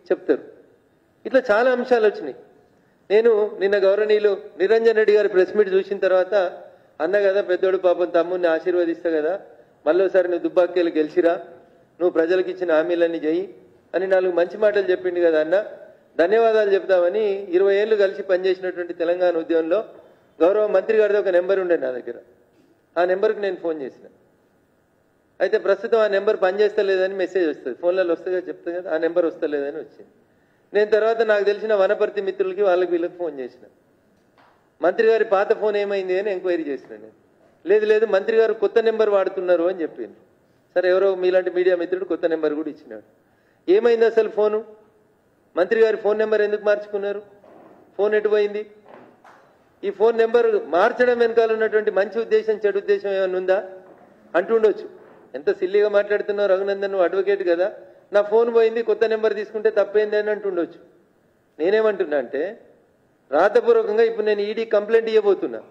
చెప్తారు ఇట్లా చాలా అంశాలు వచ్చినాయి నేను నిన్న గౌరవనీయులు నిరంజన్ రెడ్డి గారి ప్రెస్ మీట్ చూసిన తర్వాత అన్న కదా పెద్దోడు పాపం తమ్ముడిని ఆశీర్వదిస్తా కదా మళ్ళీసారి నువ్వు దుబ్బాకేలు గెలిచిరా నువ్వు ప్రజలకు ఇచ్చిన హామీలన్నీ చెయ్యి అని నాలుగు మంచి మాటలు చెప్పిండు కదా అన్న ధన్యవాదాలు చెప్తామని ఇరవై ఏళ్ళు కలిసి పనిచేసినటువంటి తెలంగాణ ఉద్యమంలో గౌరవ మంత్రి గారిది ఒక నెంబర్ ఉండే నా దగ్గర ఆ నెంబర్కి నేను ఫోన్ చేసిన అయితే ప్రస్తుతం ఆ నెంబర్ పనిచేస్తలేదని మెసేజ్ వస్తుంది ఫోన్లలో వస్తుంది కదా చెప్తుంది కదా ఆ నెంబర్ వస్తలేదని వచ్చింది నేను తర్వాత నాకు తెలిసిన వనపర్తి మిత్రులకి వాళ్ళకి వీళ్ళకి ఫోన్ చేసిన మంత్రి గారి పాత ఫోన్ ఏమైంది అని ఎంక్వైరీ చేసిన నేను లేదు లేదు మంత్రి గారు కొత్త నెంబర్ వాడుతున్నారు అని చెప్పింది సరే ఎవరో మీలాంటి మీడియా మిత్రుడు కొత్త నెంబర్ కూడా ఇచ్చినాడు ఏమైంది అసలు ఫోను మంత్రి గారి ఫోన్ నెంబర్ ఎందుకు మార్చుకున్నారు ఫోన్ ఎటు పోయింది ఈ ఫోన్ నెంబర్ మార్చడం వెనకాల ఉన్నటువంటి మంచి ఉద్దేశం చెడు ఉద్దేశం ఏమైనా ఉందా అంటుండొచ్చు ఎంత సిల్లిగా మాట్లాడుతున్నావు రఘునందన్ నువ్వు అడ్వకేట్ కదా నా ఫోన్ పోయింది కొత్త నెంబర్ తీసుకుంటే తప్పైంది అని అంటుండొచ్చు నేనేమంటున్నా అంటే రాతపూర్వకంగా ఇప్పుడు నేను ఈడీ కంప్లైంట్ ఇవ్వబోతున్నా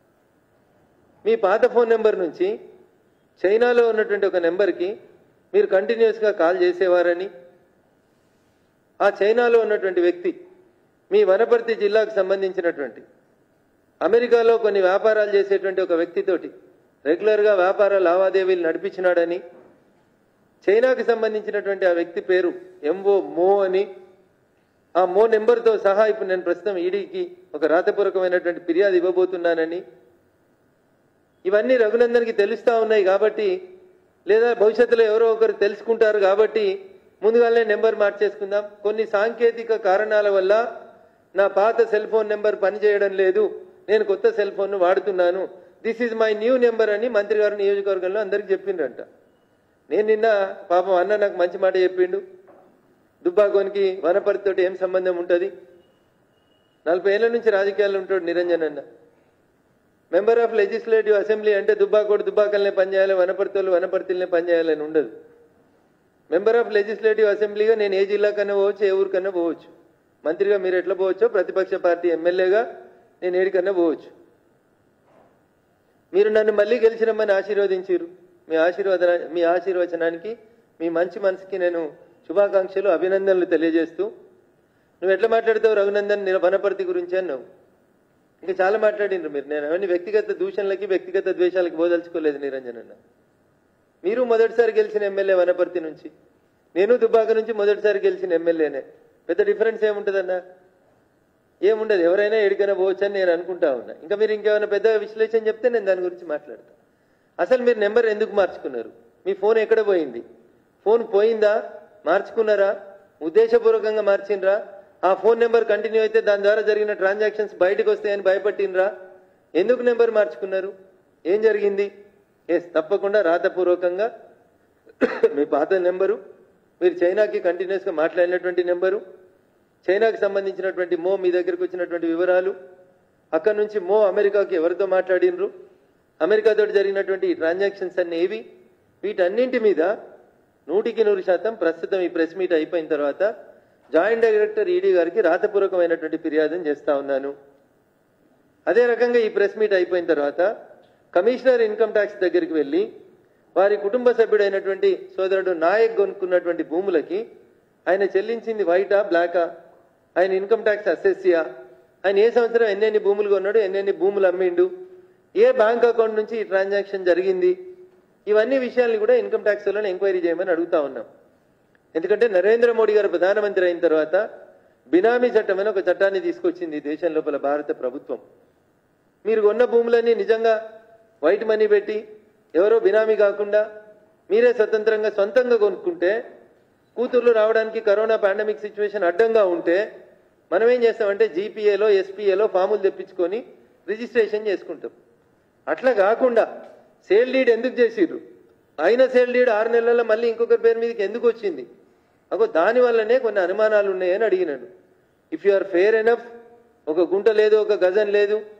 మీ పాత ఫోన్ నెంబర్ నుంచి చైనాలో ఉన్నటువంటి ఒక నెంబర్కి మీరు కంటిన్యూస్గా కాల్ చేసేవారని ఆ చైనాలో ఉన్నటువంటి వ్యక్తి మీ వనపర్తి జిల్లాకు సంబంధించినటువంటి అమెరికాలో కొన్ని వ్యాపారాలు చేసేటువంటి ఒక వ్యక్తితోటి రెగ్యులర్గా వ్యాపార లావాదేవీలు నడిపించినాడని చైనాకి సంబంధించినటువంటి ఆ వ్యక్తి పేరు ఎంఓ మో అని ఆ మో నెంబర్తో సహా ఇప్పుడు నేను ప్రస్తుతం ఈడీకి ఒక రాతపూర్వకమైనటువంటి ఫిర్యాదు ఇవ్వబోతున్నానని ఇవన్నీ రఘునందన్కి తెలుస్తా ఉన్నాయి కాబట్టి లేదా భవిష్యత్తులో ఎవరో ఒకరు తెలుసుకుంటారు కాబట్టి ముందుగానే నెంబర్ మార్చేసుకుందాం కొన్ని సాంకేతిక కారణాల వల్ల నా పాత సెల్ ఫోన్ నెంబర్ పనిచేయడం లేదు నేను కొత్త సెల్ ఫోన్ను వాడుతున్నాను this is my new number అని మంత్రి గారు నియోజకవర్గంలో అందరికి చెప్పిండ్రంట నేను నిన్న పాపం అన్న నాకు మంచి మాట చెప్పిండు దుబ్బాకోనికి వనపర్తితోటి ఏం సంబంధం ఉంటుంది నలభై ఏళ్ల నుంచి రాజకీయాల్లో ఉంటాడు నిరంజన్ అన్న మెంబర్ ఆఫ్ లెజిస్లేటివ్ అసెంబ్లీ అంటే దుబ్బాకోడు దుబ్బాకల్నే పనిచేయాలి వనపర్తిలో వనపర్తిలోనే పనిచేయాలని ఉండదు మెంబర్ ఆఫ్ లెజిస్లేటివ్ అసెంబ్లీగా నేను ఏ జిల్లాకన్నా పోవచ్చు ఏ ఊరికన్నా పోవచ్చు మంత్రిగా మీరు ఎట్లా పోవచ్చో ప్రతిపక్ష పార్టీ ఎమ్మెల్యేగా నేను ఏడికన్నా పోవచ్చు మీరు నన్ను మళ్ళీ గెలిచినమ్మని ఆశీర్వదించారు మీ ఆశీర్వాద మీ ఆశీర్వచనానికి మీ మంచి మనసుకి నేను శుభాకాంక్షలు అభినందనలు తెలియజేస్తూ నువ్వు ఎట్లా మాట్లాడతావు రఘునందన్ నిర- వనపర్తి గురించి అన్నావు ఇంకా చాలా మాట్లాడిండ్రు మీరు నేను అవన్నీ వ్యక్తిగత దూషణలకి వ్యక్తిగత ద్వేషాలకి బోదలుచుకోలేదు నిరంజన్ అన్న మీరు మొదటిసారి గెలిచిన ఎమ్మెల్యే వనపర్తి నుంచి నేను దుబ్బాక నుంచి మొదటిసారి గెలిచిన ఎమ్మెల్యేనే పెద్ద డిఫరెన్స్ ఏముంటుందన్నా ఏముండదు ఎవరైనా ఎడికైనా పోవచ్చు అని నేను అనుకుంటా ఉన్నా ఇంకా మీరు ఇంకేమైనా పెద్ద విశ్లేషణ చెప్తే నేను దాని గురించి మాట్లాడతా అసలు మీరు నెంబర్ ఎందుకు మార్చుకున్నారు మీ ఫోన్ ఎక్కడ పోయింది ఫోన్ పోయిందా మార్చుకున్నారా ఉద్దేశపూర్వకంగా మార్చిండ్రా ఆ ఫోన్ నెంబర్ కంటిన్యూ అయితే దాని ద్వారా జరిగిన ట్రాన్సాక్షన్స్ బయటకు వస్తాయని భయపట్టినరా ఎందుకు నెంబర్ మార్చుకున్నారు ఏం జరిగింది ఎస్ తప్పకుండా రాతపూర్వకంగా మీ పాత నెంబరు మీరు చైనాకి కంటిన్యూస్గా మాట్లాడినటువంటి నెంబరు చైనాకి సంబంధించినటువంటి మో మీ దగ్గరకు వచ్చినటువంటి వివరాలు అక్కడ నుంచి మో అమెరికాకి ఎవరితో మాట్లాడినరు అమెరికాతో జరిగినటువంటి ఈ ట్రాన్సాక్షన్స్ అన్ని ఏవి వీటన్నింటి మీద నూటికి నూరు శాతం ప్రస్తుతం ఈ ప్రెస్ మీట్ అయిపోయిన తర్వాత జాయింట్ డైరెక్టర్ ఈడీ గారికి రాతపూర్వకమైనటువంటి ఫిర్యాదును చేస్తా ఉన్నాను అదే రకంగా ఈ ప్రెస్ మీట్ అయిపోయిన తర్వాత కమిషనర్ ఇన్కమ్ ట్యాక్స్ దగ్గరికి వెళ్ళి వారి కుటుంబ సభ్యుడైనటువంటి సోదరుడు నాయక్ కొనుక్కున్నటువంటి భూములకి ఆయన చెల్లించింది వైటా బ్లాకా ఆయన ఇన్కమ్ ట్యాక్స్ అసెస్సియా ఆయన ఏ సంవత్సరం ఎన్నెన్ని భూములు కొన్నాడు ఎన్నెన్ని భూములు అమ్మిండు ఏ బ్యాంక్ అకౌంట్ నుంచి ఈ ట్రాన్సాక్షన్ జరిగింది ఇవన్నీ విషయాల్ని కూడా ఇన్కమ్ ట్యాక్స్ వాళ్ళని ఎంక్వైరీ చేయమని అడుగుతా ఉన్నాం ఎందుకంటే నరేంద్ర మోడీ గారు ప్రధానమంత్రి అయిన తర్వాత బినామీ చట్టం అని ఒక చట్టాన్ని తీసుకొచ్చింది ఈ దేశం లోపల భారత ప్రభుత్వం మీరు కొన్న భూములన్నీ నిజంగా వైట్ మనీ పెట్టి ఎవరో బినామీ కాకుండా మీరే స్వతంత్రంగా సొంతంగా కొనుక్కుంటే కూతుర్లు రావడానికి కరోనా పాండమిక్ సిచ్యువేషన్ అడ్డంగా ఉంటే మనం ఏం చేస్తామంటే జీపీఏలో ఎస్పీఏలో ఫాములు తెప్పించుకొని రిజిస్ట్రేషన్ చేసుకుంటాం అట్లా కాకుండా సేల్ డీడ్ ఎందుకు చేసిర్రు అయిన సేల్ డీడ్ ఆరు నెలల్లో మళ్ళీ ఇంకొకరి పేరు మీదకి ఎందుకు వచ్చింది అగో దాని వల్లనే కొన్ని అనుమానాలు ఉన్నాయని అడిగినాడు if you are fair enough ఒక గుంట లేదు ఒక గజం లేదు